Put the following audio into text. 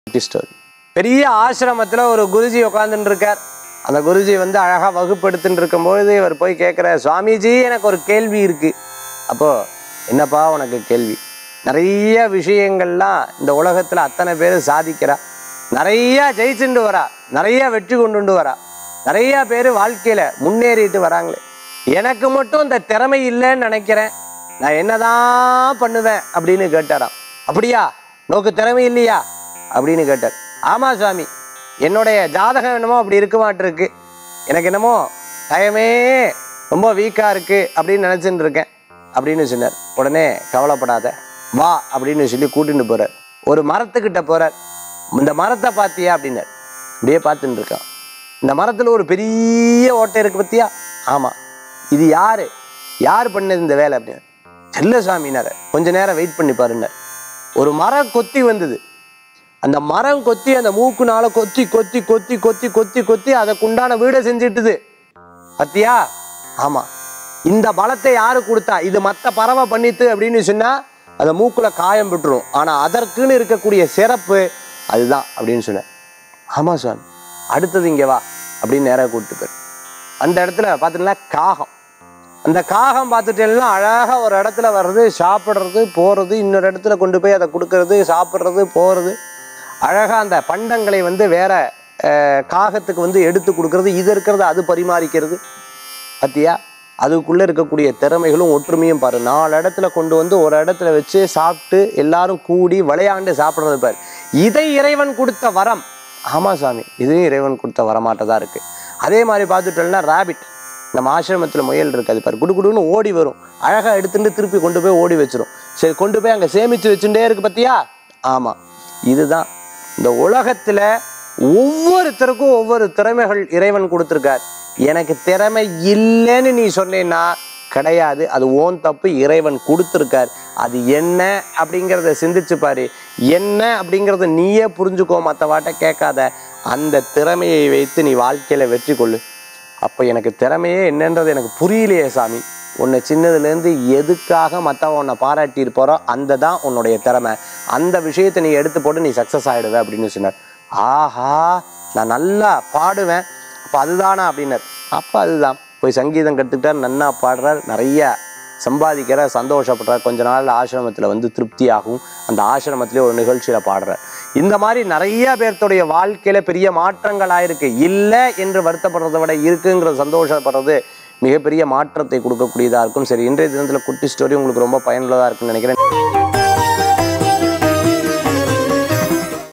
குட்டி ஸ்டோரி பெரிய ஆசிரமத்தில் ஒரு குருஜி உட்காந்துட்டு இருக்கார் அந்த குருஜி வந்து அழகாக வகுப்படுத்துட்டு இருக்கும்பொழுது இவர் போய் கேட்குற சுவாமிஜி எனக்கு ஒரு கேள்வி இருக்கு அப்போ என்னப்பா உனக்கு கேள்வி நிறைய விஷயங்கள்லாம் இந்த உலகத்தில் அத்தனை பேர் சாதிக்கிறா நிறைய ஜெயிச்சுட்டு வரா நிறைய வெற்றி கொண்டுண்டு வரா நிறைய பேர் வாழ்க்கையில முன்னேறிட்டு வராங்களே எனக்கு மட்டும் இந்த திறமை இல்லைன்னு நினைக்கிறேன் நான் என்னதான் பண்ணுவேன் அப்படின்னு கேட்டாராம் அப்படியா நோக்கு திறமை இல்லையா அப்படின்னு கேட்டார் ஆமா சுவாமி என்னுடைய ஜாதகம் என்னமோ அப்படி இருக்க மாட்டிருக்கு எனக்கு என்னமோ டயமே ரொம்ப வீக்காக இருக்கு அப்படின்னு நினச்சிட்டு இருக்கேன் அப்படின்னு சொன்னார் உடனே கவலைப்படாத வா அப்படின்னு சொல்லி கூட்டிட்டு போறார் ஒரு மரத்துக்கிட்ட போறார் இந்த மரத்தை பார்த்தியா அப்படின்னார் அப்படியே பார்த்துட்டு இருக்கான் இந்த மரத்தில் ஒரு பெரிய ஓட்டை இருக்கு பத்தியா ஆமாம் இது யாரு யார் பண்ணது இந்த வேலை அப்படின்னு செல்லசாமினார் கொஞ்ச நேரம் வெயிட் பண்ணி பாருன்னார் ஒரு மரம் கொத்தி வந்தது அந்த மரம் கொத்தி அந்த மூக்குனால கொத்தி கொத்தி கொத்தி கொத்தி கொத்தி கொத்தி அதற்குண்டான வீடை செஞ்சிட்டுது பத்தியா ஆமா இந்த பலத்தை யாரு கொடுத்தா இது மற்ற பறவை பண்ணித்து அப்படின்னு சொன்னா அந்த மூக்குல காயம் விட்டுரும் ஆனா அதற்குன்னு இருக்கக்கூடிய சிறப்பு அதுதான் அப்படின்னு சொன்னேன் ஆமா சுவாமி அடுத்தது இங்க வா அப்படின்னு நேராக கூப்பிட்டு போயிரு அந்த இடத்துல பார்த்தீங்கன்னா காகம் அந்த காகம் பார்த்துட்டேன்னா அழகா ஒரு இடத்துல வர்றது சாப்பிட்றது போறது இன்னொரு இடத்துல கொண்டு போய் அதை கொடுக்கறது சாப்பிட்றது போறது அழகா அந்த பண்டங்களை வந்து வேற அஹ், காகத்துக்கு வந்து எடுத்து கொடுக்கறது இது இருக்கிறது அது பரிமாறிக்கிறது பத்தியா அதுக்குள்ள இருக்கக்கூடிய திறமைகளும் ஒற்றுமையும் பாரு நாலு இடத்துல கொண்டு வந்து ஒரு இடத்துல வச்சு சாப்பிட்டு எல்லாரும் கூடி விளையாண்டு சாப்பிட்றது பாரு இதை இறைவன் கொடுத்த வரம் ஆமா சாமி இதுவும் இறைவன் கொடுத்த வரமாட்டதா இருக்கு அதே மாதிரி பார்த்துட்டோம்னா ராபிட் நம்ம ஆசிரமத்தில் முயல் இருக்கு அது பாரு குடு குடுன்னு ஓடி வரும் அழகா எடுத்துட்டு திருப்பி கொண்டு போய் ஓடி வச்சிரும் சரி கொண்டு போய் அங்கே சேமிச்சு வச்சுட்டே இருக்கு பத்தியா ஆமா இதுதான் இந்த உலகத்துல ஒவ்வொருத்தருக்கும் ஒவ்வொரு திறமைகள் இறைவன் கொடுத்துருக்கார் எனக்கு திறமை இல்லைன்னு நீ சொன்னேன்னா கிடையாது அது ஓன் தப்பு இறைவன் கொடுத்துருக்கார் அது என்ன அப்படிங்கிறத சிந்திச்சு பாரு என்ன அப்படிங்கிறத நீயே புரிஞ்சுக்கோ மற்றவாட்ட கேட்காத அந்த திறமையை வைத்து நீ வாழ்க்கையில வெற்றி கொள்ளு அப்போ எனக்கு திறமையே என்னன்றது எனக்கு புரியலையே சாமி உன்னை சின்னதுலேருந்து எதுக்காக மற்றவன் உன்னை பாராட்டி இருப்பாரோ அந்த தான் உன்னுடைய திறமை அந்த விஷயத்தை நீ எடுத்து போட்டு நீ சக்ஸஸ் ஆகிடுவ அப்படின்னு சொன்னார் ஆஹா நான் நல்லா பாடுவேன் அப்போ அதுதானா அப்படின்னார் அப்போ அதுதான் போய் சங்கீதம் கற்றுக்கிட்டார் நன்னா பாடுறார் நிறைய சம்பாதிக்கிறார் சந்தோஷப்படுறார் கொஞ்ச நாள் ஆசிரமத்தில் வந்து திருப்தியாகும் அந்த ஆசிரமத்திலே ஒரு நிகழ்ச்சியில் பாடுறார் இந்த மாதிரி நிறைய பேர்த்துடைய வாழ்க்கையில பெரிய மாற்றங்கள் ஆயிருக்கு இல்லை என்று வருத்தப்படுறதை விட இருக்குங்கிற சந்தோஷப்படுறது மிகப்பெரிய மாற்றத்தை கொடுக்கக்கூடியதாக இருக்கும் சரி இன்றைய தினத்தில் குட்டி ஸ்டோரி உங்களுக்கு ரொம்ப பயனுள்ளதாக இருக்குன்னு நினைக்கிறேன்